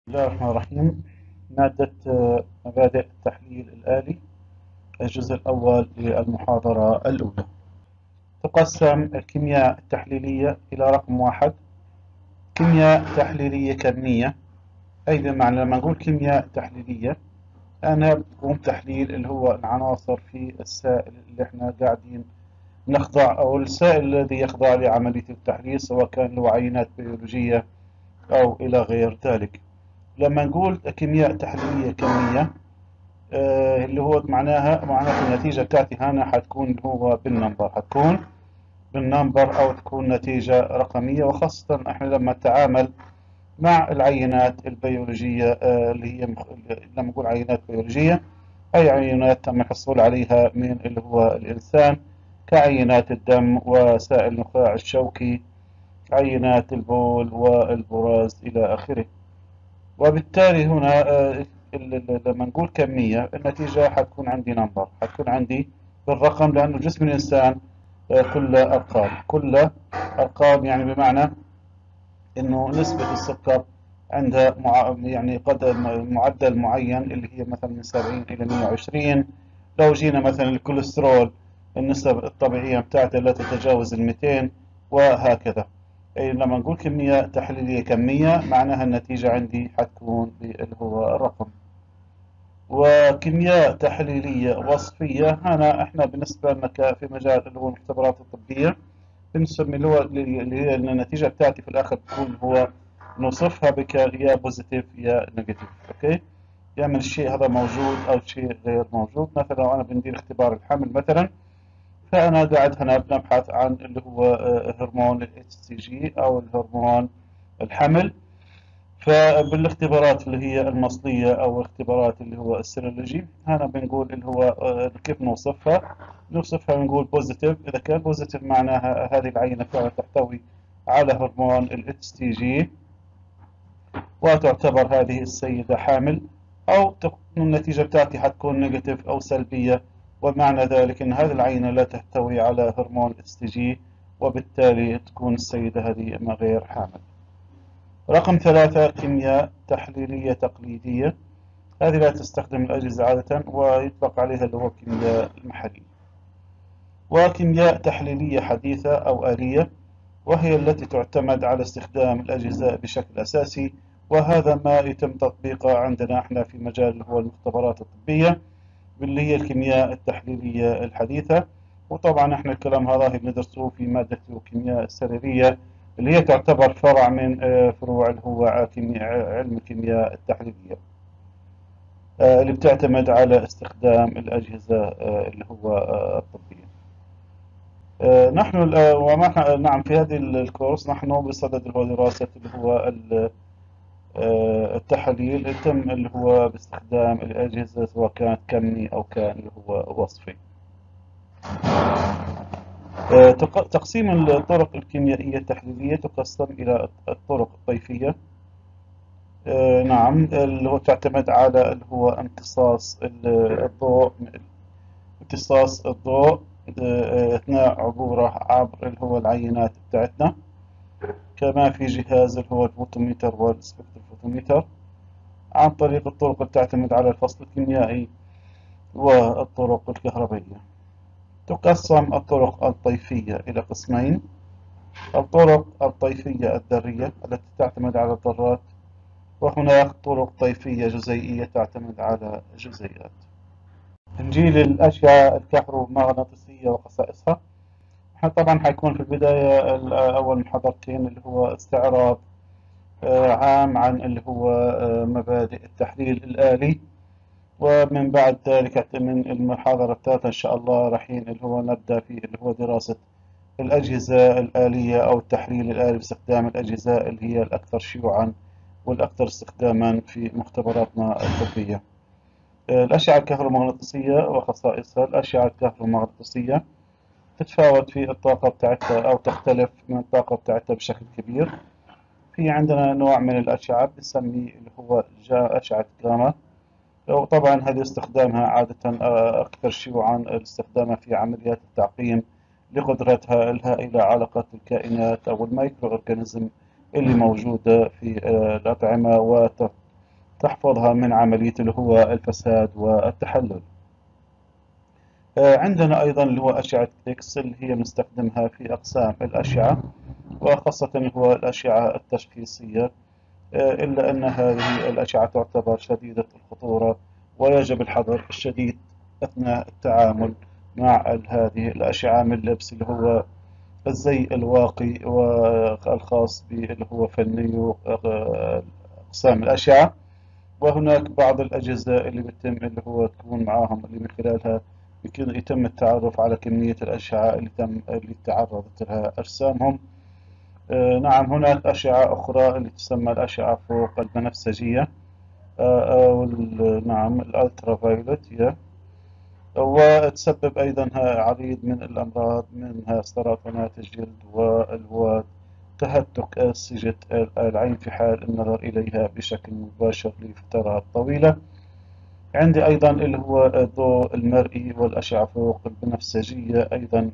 بسم الله الرحمن الرحيم مادة آه، مبادئ التحليل الآلي الجزء الأول للمحاضرة الأولى تقسم الكيمياء التحليلية إلى رقم واحد كيمياء تحليلية كمية أي بمعنى لما نقول كيمياء تحليلية أنا بتقوم تحليل اللي هو العناصر في السائل اللي احنا قاعدين نخضع أو السائل الذي يخضع لعملية التحليل سواء كان له عينات بيولوجية أو إلى غير ذلك لما نقول كيمياء تحليلية كمية آه اللي هو معناها معناها النتيجة بتاعتي هنا حتكون اللي هو بالنمبر حتكون بالنمبر أو تكون نتيجة رقمية وخاصة احنا لما نتعامل مع العينات البيولوجية آه اللي هي مخ... لما نقول عينات بيولوجية أي عينات تم الحصول عليها من اللي هو الإنسان كعينات الدم وسائل النخاع الشوكي عينات البول والبراز إلى آخره وبالتالي هنا آه، لما نقول كمية النتيجة حتكون عندي نمبر حتكون عندي بالرقم لأنه جسم الإنسان آه، كله أرقام كله أرقام يعني بمعنى إنه نسبة السكر عندها مع يعني قد معدل معين اللي هي مثلا من 70 إلى 120 لو جينا مثلا الكوليسترول النسب الطبيعية بتاعته لا تتجاوز ال 200 وهكذا أي لما نقول كمية تحليلية كمية معناها النتيجة عندي حتكون اللي هو الرقم وكمياء تحليلية وصفية هنا احنا بالنسبة لنا في مجال اللي هو المختبرات الطبية بنسمي اللي هو اللي هي النتيجة بتاعتي في الآخر تكون هو نوصفها بك يا بوزيتيف يا نيجاتيف اوكي يا من الشيء هذا موجود او شيء غير موجود مثلا لو انا بندير اختبار الحمل مثلا فأنا قاعد هنا بنبحث عن اللي هو آه، هرمون ال HCG أو الهرمون الحمل فبالاختبارات اللي هي المصلية أو اختبارات اللي هو السيرولوجي هنا بنقول اللي هو آه، كيف نوصفها نوصفها بنقول بوزيتيف إذا كان بوزيتيف معناها هذه العينة فعلا تحتوي على هرمون ال HCG وتعتبر هذه السيدة حامل أو النتيجة بتاعتي حتكون نيجاتيف أو سلبية ومعنى ذلك أن هذه العينة لا تحتوي على هرمون اس جي وبالتالي تكون السيدة هذه غير حامل رقم ثلاثة كيمياء تحليلية تقليدية هذه لا تستخدم الأجهزة عادة ويطلق عليها اللي هو كيمياء المحلية وكيمياء تحليلية حديثة أو آلية وهي التي تعتمد على استخدام الأجهزة بشكل أساسي وهذا ما يتم تطبيقه عندنا احنا في مجال اللي هو المختبرات الطبية باللي هي الكيمياء التحليلية الحديثة وطبعا احنا الكلام هذا بندرسه في مادة الكيمياء السريرية اللي هي تعتبر فرع من آه، فروع اللي هو علم الكيمياء التحليلية آه، اللي بتعتمد على استخدام الأجهزة آه، اللي هو الطبية نحن نعم في هذه الكورس نحن بصدد اللي هو دراسة اللي هو آه، التحليل يتم اللي هو باستخدام الأجهزة سواء كانت كمي أو كان اللي هو وصفي آه، تقسيم الطرق الكيميائية التحليلية تقسم إلى الطرق الطيفية آه، نعم اللي هو تعتمد على اللي هو امتصاص الضوء امتصاص الضوء أثناء عبوره عبر اللي هو العينات بتاعتنا كما في جهاز اللي هو الفوتوميتر والسبكتروفوتوميتر عن طريق الطرق اللي تعتمد على الفصل الكيميائي والطرق الكهربائية تقسم الطرق الطيفية إلى قسمين الطرق الطيفية الذرية التي تعتمد على الذرات وهناك طرق طيفية جزيئية تعتمد على الجزيئات نجي للأشياء الكهرومغناطيسية وخصائصها احنا طبعا حيكون في البداية أول محاضرتين اللي هو استعراض آه، عام عن اللي هو آه، مبادئ التحليل الآلي ومن بعد ذلك من المحاضرة الثالثة إن شاء الله رايحين اللي هو نبدأ في اللي هو دراسة الأجهزة الآلية أو التحليل الآلي باستخدام الأجهزة اللي هي الأكثر شيوعا والأكثر استخداما في مختبراتنا الطبية آه، الأشعة الكهرومغناطيسية وخصائصها الأشعة الكهرومغناطيسية تتفاوت في الطاقة بتاعتها أو تختلف من الطاقة بتاعتها بشكل كبير في عندنا نوع من الأشعة بنسميه اللي هو أشعة جاما وطبعا هذه استخدامها عادة آه، أكثر شيوعا استخدامها في عمليات التعقيم لقدرتها الهائلة على قتل الكائنات أو الميكرو أورجانيزم اللي موجودة في آه، الأطعمة تحفظها من عملية اللي هو الفساد والتحلل آه، عندنا أيضا اللي هو أشعة إكس اللي هي نستخدمها في أقسام الأشعة وخاصة اللي هو الأشعة التشخيصية آه، إلا أن هذه الأشعة تعتبر شديدة الخطورة ويجب الحذر الشديد أثناء التعامل مع هذه الأشعة من لبس اللي هو الزي الواقي والخاص باللي هو فني آه، أقسام الأشعة وهناك بعض الأجهزة اللي بتم اللي هو تكون معاهم اللي من خلالها يتم التعرف على كمية الأشعة اللي تم اللي تعرضت لها أجسامهم آه، نعم هناك أشعة أخرى اللي تسمى الأشعة فوق البنفسجية آه، أو نعم الألترا فايولت هي وتسبب أيضا عديد من الأمراض منها سرطانات الجلد والواد تهتك أنسجة العين في حال النظر إليها بشكل مباشر لفترات طويلة عندي أيضا اللي هو الضوء المرئي والأشعة فوق البنفسجية أيضا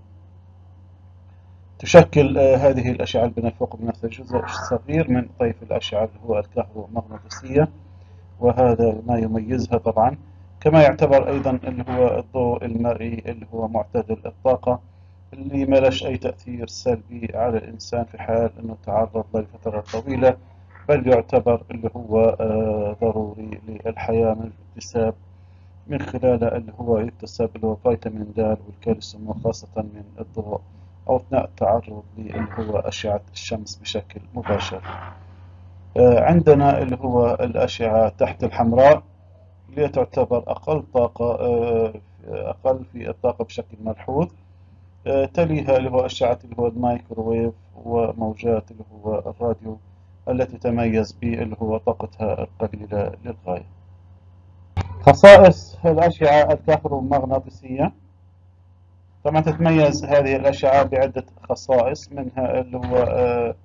تشكل آه، هذه الأشعة البنفوق البنفسجية جزء صغير من طيف الأشعة اللي هو الكهرومغناطيسية وهذا ما يميزها طبعا كما يعتبر أيضا اللي هو الضوء المرئي اللي هو معتدل الطاقة اللي ما لش أي تأثير سلبي على الإنسان في حال أنه تعرض لفترة طويلة بل يعتبر اللي هو آه، ضروري للحياة من الاكتساب من خلال اللي هو يكتسب اللي هو فيتامين د والكالسيوم وخاصة من الضوء أو أثناء التعرض اللي هو أشعة الشمس بشكل مباشر آه، عندنا اللي هو الأشعة تحت الحمراء اللي تعتبر أقل طاقة آه، أقل في الطاقة بشكل ملحوظ تليها اللي هو أشعة اللي هو المايكروويف وموجات اللي هو الراديو التي تميز باللي هو طاقتها القليلة للغاية خصائص الأشعة الكهرومغناطيسية طبعا تتميز هذه الأشعة بعدة خصائص منها اللي هو آه،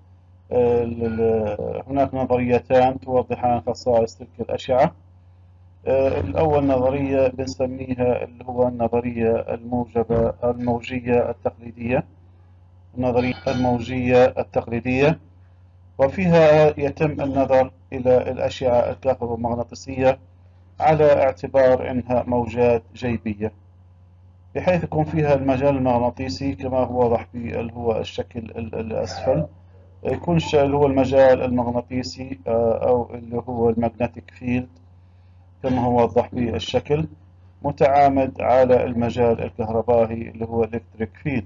آه، هناك نظريتان توضحان خصائص تلك الأشعة آه، الأول نظرية بنسميها اللي هو النظرية الموجبة الموجية التقليدية النظرية الموجية التقليدية وفيها يتم النظر إلى الأشعة الكهرومغناطيسية على اعتبار أنها موجات جيبية بحيث يكون فيها المجال المغناطيسي كما هو واضح في اللي هو الشكل الأسفل يكون اللي هو المجال المغناطيسي آه، أو اللي هو المagnetic فيلد كما هو واضح في الشكل متعامد على المجال الكهربائي اللي هو electric field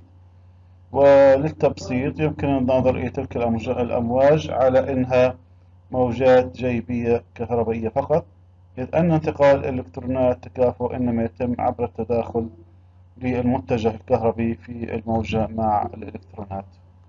وللتبسيط يمكن النظر إلى تلك الأمواج على أنها موجات جيبية كهربائية فقط إذ أن انتقال الإلكترونات تكافؤ إنما يتم عبر التداخل للمتجه الكهربي في الموجة مع الإلكترونات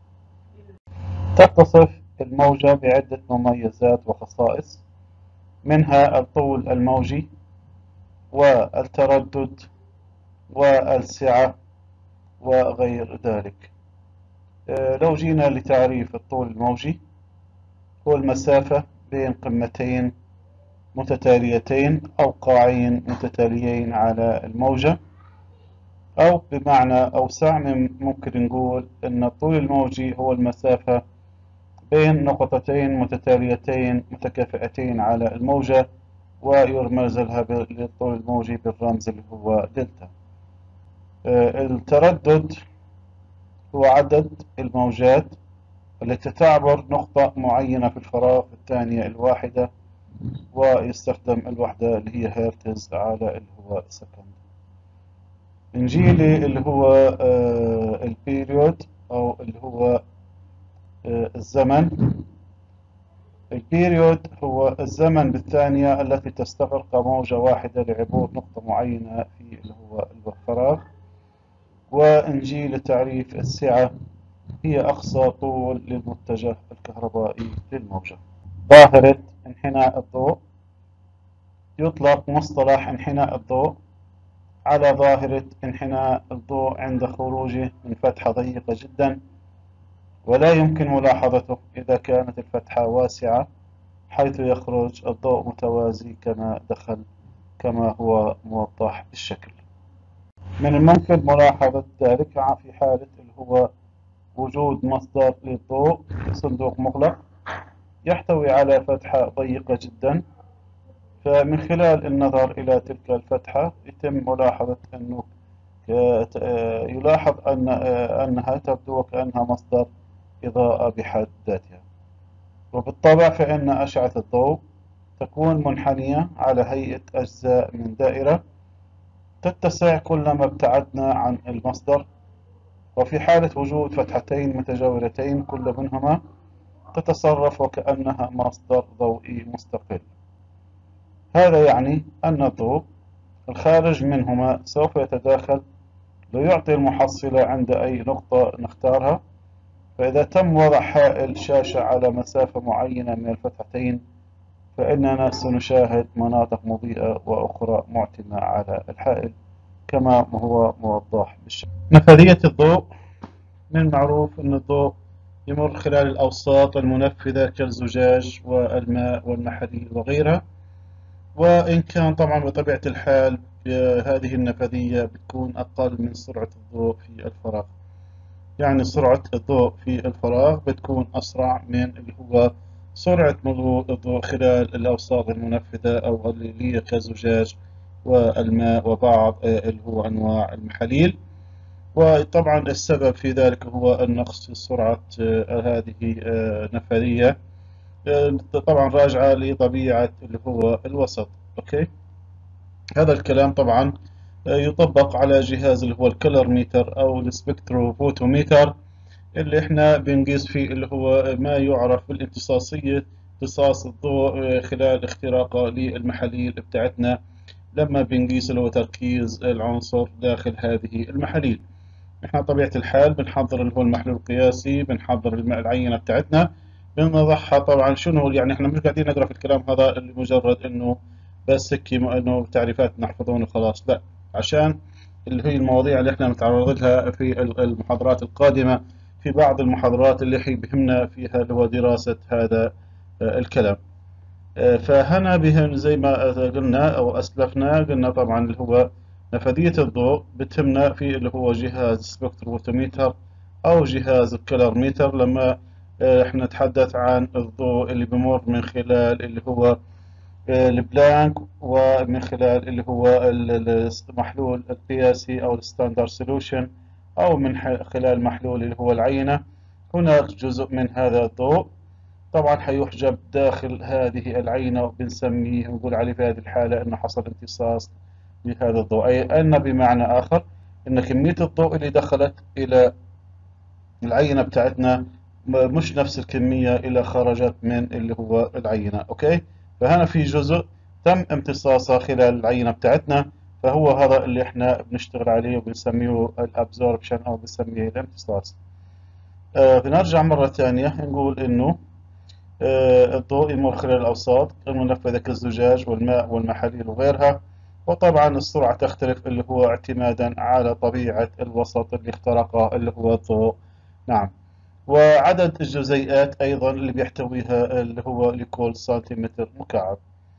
تتصف الموجة بعدة مميزات وخصائص منها الطول الموجي والتردد والسعة وغير ذلك آه، لو جينا لتعريف الطول الموجي هو المسافة بين قمتين متتاليتين أو قاعين متتاليين على الموجة أو بمعنى أوسع ممكن نقول أن الطول الموجي هو المسافة بين نقطتين متتاليتين متكافئتين على الموجة ويرمز لها للطول الموجي بالرمز اللي هو دلتا آه، التردد هو عدد الموجات التي تعبر نقطة معينة في الفراغ الثانية الواحدة ويستخدم الوحدة اللي هي هيرتز على اللي هو سكند إنجيلي اللي هو آه، البيريود أو اللي هو آه، الزمن البيريود هو الزمن بالثانية التي تستغرق موجة واحدة لعبور نقطة معينة في اللي هو الفراغ وإنجيل تعريف السعة هي أقصى طول للمتجه الكهربائي للموجة ظاهرة انحناء الضوء يطلق مصطلح انحناء الضوء على ظاهرة انحناء الضوء عند خروجه من فتحة ضيقة جدا ولا يمكن ملاحظته إذا كانت الفتحة واسعة حيث يخرج الضوء متوازي كما دخل كما هو موضح بالشكل من الممكن ملاحظة ذلك في حالة اللي هو وجود مصدر للضوء صندوق مغلق يحتوي على فتحة ضيقة جدا فمن خلال النظر إلى تلك الفتحة يتم ملاحظة أنه يلاحظ أن أنها تبدو وكأنها مصدر إضاءة بحد ذاتها وبالطبع فإن أشعة الضوء تكون منحنية على هيئة أجزاء من دائرة تتسع كلما ابتعدنا عن المصدر وفي حالة وجود فتحتين متجاورتين كل منهما تتصرف وكأنها مصدر ضوئي مستقل هذا يعني أن الضوء الخارج منهما سوف يتداخل ليعطي المحصلة عند أي نقطة نختارها فإذا تم وضع حائل شاشة على مسافة معينة من الفتحتين فإننا سنشاهد مناطق مضيئة وأخرى معتمة على الحائل كما هو موضح بالشكل نفاذية الضوء من المعروف أن الضوء يمر خلال الأوساط المنفذة كالزجاج والماء والمحاليل وغيرها وإن كان طبعا بطبيعة الحال هذه النفاذية بتكون أقل من سرعة الضوء في الفراغ يعني سرعة الضوء في الفراغ بتكون أسرع من اللي هو سرعة مرور الضوء خلال الأوساط المنفذة أو اللي هي كالزجاج والماء وبعض اللي هو أنواع المحاليل وطبعا السبب في ذلك هو النقص في سرعة هذه النفاذية طبعا راجعة لطبيعة اللي هو الوسط أوكي هذا الكلام طبعا يطبق على جهاز اللي هو الكلر ميتر أو السبكتروفوتوميتر اللي احنا بنقيس فيه اللي هو ما يعرف بالامتصاصية امتصاص الضوء خلال اختراقه للمحاليل بتاعتنا لما بنقيس اللي هو تركيز العنصر داخل هذه المحاليل احنا طبيعة الحال بنحضر اللي هو المحلول القياسي بنحضر العينة بتاعتنا بنضعها طبعا شنو يعني احنا مش قاعدين نقرا في الكلام هذا لمجرد انه بس هيك انه تعريفات نحفظون وخلاص لا عشان اللي هي المواضيع اللي احنا متعرض لها في المحاضرات القادمة في بعض المحاضرات اللي هي بهمنا فيها اللي هو دراسة هذا الكلام فهنا بهم زي ما قلنا أو أسلفنا قلنا طبعا اللي هو نفذية الضوء بتهمنا في اللي هو جهاز سبكتروفوتوميتر أو جهاز الكلر لما احنا نتحدث عن الضوء اللي بمر من خلال اللي هو البلانك ومن خلال اللي هو المحلول القياسي أو الستاندرد سولوشن أو من خلال محلول اللي هو العينة هناك جزء من هذا الضوء طبعا حيحجب داخل هذه العينة وبنسميه ونقول عليه في هذه الحالة أنه حصل امتصاص لهذا الضوء أي أن بمعنى آخر أن كمية الضوء اللي دخلت إلى العينة بتاعتنا مش نفس الكمية اللي خرجت من اللي هو العينة أوكي فهنا في جزء تم امتصاصه خلال العينة بتاعتنا فهو هذا اللي احنا بنشتغل عليه وبنسميه الابزوربشن او بنسميه الامتصاص آه بنرجع مرة ثانية نقول انه آه الضوء يمر خلال الاوساط المنفذة كالزجاج والماء والمحاليل وغيرها وطبعا السرعة تختلف اللي هو اعتمادا على طبيعة الوسط اللي اخترقه اللي هو الضوء نعم وعدد الجزيئات أيضا اللي بيحتويها اللي هو لكل سنتيمتر مكعب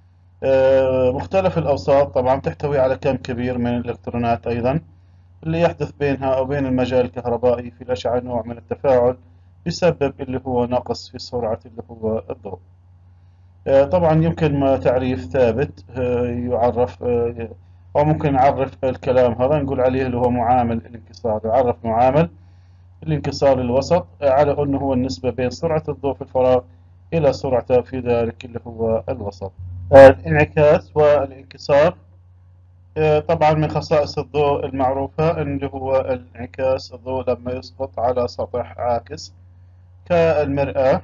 آه، مختلف الأوساط طبعا تحتوي على كم كبير من الإلكترونات أيضا اللي يحدث بينها أو بين المجال الكهربائي في الأشعة نوع من التفاعل يسبب اللي هو نقص في سرعة اللي هو الضوء آه، طبعا يمكن ما تعريف ثابت آه، يعرف أو ممكن نعرف الكلام هذا نقول عليه اللي هو معامل الانكسار يعرف معامل الانكسار الوسط على أنه هو النسبة بين سرعة الضوء في الفراغ إلى سرعته في ذلك اللي هو الوسط الانعكاس والانكسار طبعا من خصائص الضوء المعروفة اللي هو انعكاس الضوء لما يسقط على سطح عاكس كالمرآة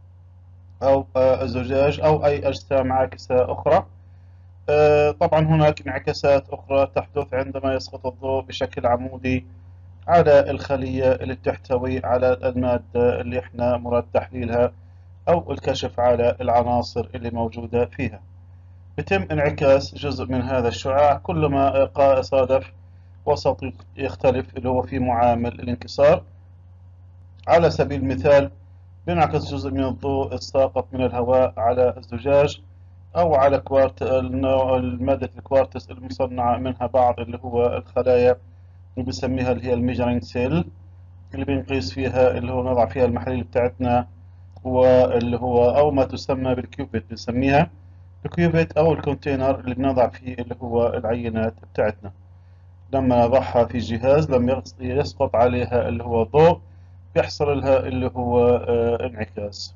أو الزجاج أو أي أجسام عاكسة أخرى طبعا هناك انعكاسات أخرى تحدث عندما يسقط الضوء بشكل عمودي على الخلية اللي بتحتوي على المادة اللي احنا مراد تحليلها أو الكشف على العناصر اللي موجودة فيها يتم انعكاس جزء من هذا الشعاع كلما صادف وسط يختلف اللي هو في معامل الانكسار على سبيل المثال بينعكس جزء من الضوء الساقط من الهواء على الزجاج أو على كوارت مادة الكوارتز المصنعة منها بعض اللي هو الخلايا اللي بنسميها اللي هي الميجرينج سيل اللي بنقيس فيها اللي هو نضع فيها المحاليل بتاعتنا واللي هو أو ما تسمى بالكيوبيت بنسميها الكيوبيت أو الكونتينر اللي بنضع فيه اللي هو العينات بتاعتنا لما نضعها في جهاز لما يسقط عليها اللي هو ضوء يحصل لها اللي هو آه، انعكاس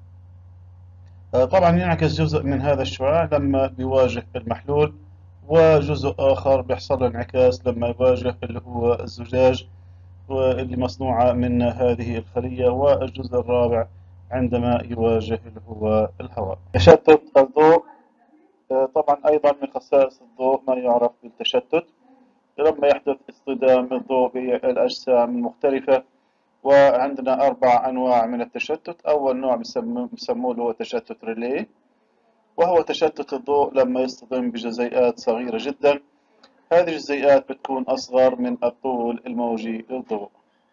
آه، طبعا ينعكس جزء من هذا الشعاع لما بيواجه المحلول وجزء آخر بيحصل له انعكاس لما يواجه اللي هو الزجاج اللي مصنوعة من هذه الخلية والجزء الرابع عندما يواجه اللي هو الهواء تشتت الضوء آه، طبعا أيضا من خصائص الضوء ما يعرف بالتشتت لما يحدث اصطدام الضوء بالأجسام المختلفة وعندنا أربع أنواع من التشتت أول نوع بسموه هو تشتت ريلي وهو تشتت الضوء لما يصطدم بجزيئات صغيرة جدا هذه الجزيئات بتكون أصغر من الطول الموجي للضوء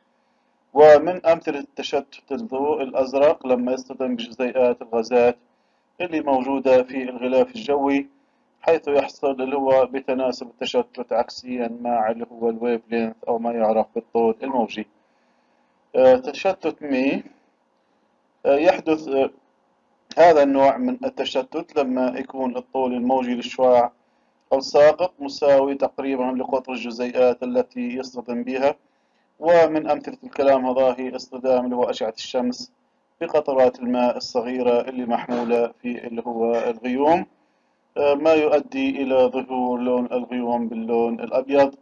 ومن أمثلة تشتت الضوء الأزرق لما يصطدم بجزيئات الغازات اللي موجودة في الغلاف الجوي حيث يحصل اللي هو بتناسب التشتت عكسيا مع اللي هو الويف لينث أو ما يعرف بالطول الموجي آه، تشتت مي آه، يحدث آه، هذا النوع من التشتت لما يكون الطول الموجي للشعاع الساقط مساوي تقريبا لقطر الجزيئات التي يصطدم بها ومن أمثلة الكلام هذا هي اصطدام اللي هو أشعة الشمس بقطرات الماء الصغيرة اللي محمولة في اللي هو الغيوم ما يؤدي إلى ظهور لون الغيوم باللون الأبيض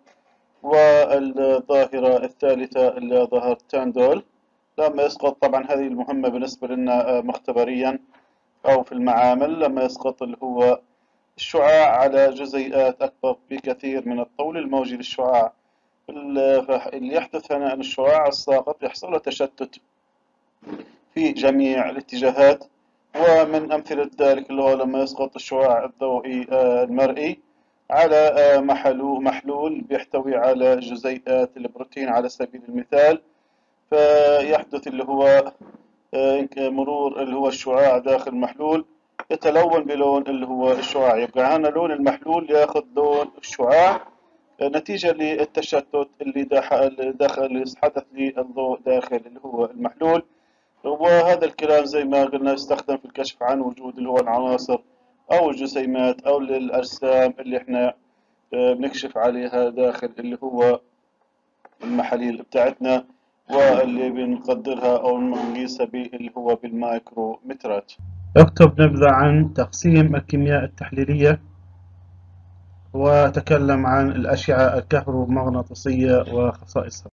والظاهرة الثالثة اللي ظهر تاندول لما يسقط طبعا هذه المهمة بالنسبة لنا مختبريا أو في المعامل لما يسقط اللي هو الشعاع على جزيئات أكبر بكثير من الطول الموجي للشعاع اللي يحدث هنا أن الشعاع الساقط يحصل له تشتت في جميع الاتجاهات ومن أمثلة ذلك اللي هو لما يسقط الشعاع الضوئي آه، المرئي على آه، محلول محلول بيحتوي على جزيئات البروتين على سبيل المثال فيحدث اللي هو آه، مرور اللي هو الشعاع داخل المحلول يتلون بلون اللي هو الشعاع يبقى هنا لون المحلول ياخذ لون الشعاع نتيجة للتشتت اللي دخل اللي حدث للضوء داخل اللي هو المحلول وهذا الكلام زي ما قلنا يستخدم في الكشف عن وجود اللي هو العناصر أو الجسيمات أو الأجسام اللي احنا آه، بنكشف عليها داخل اللي هو المحاليل بتاعتنا واللي بنقدرها أو بنقيسها اللي هو بالمايكرومترات اكتب نبذة عن تقسيم الكيمياء التحليلية وتكلم عن الأشعة الكهرومغناطيسية وخصائصها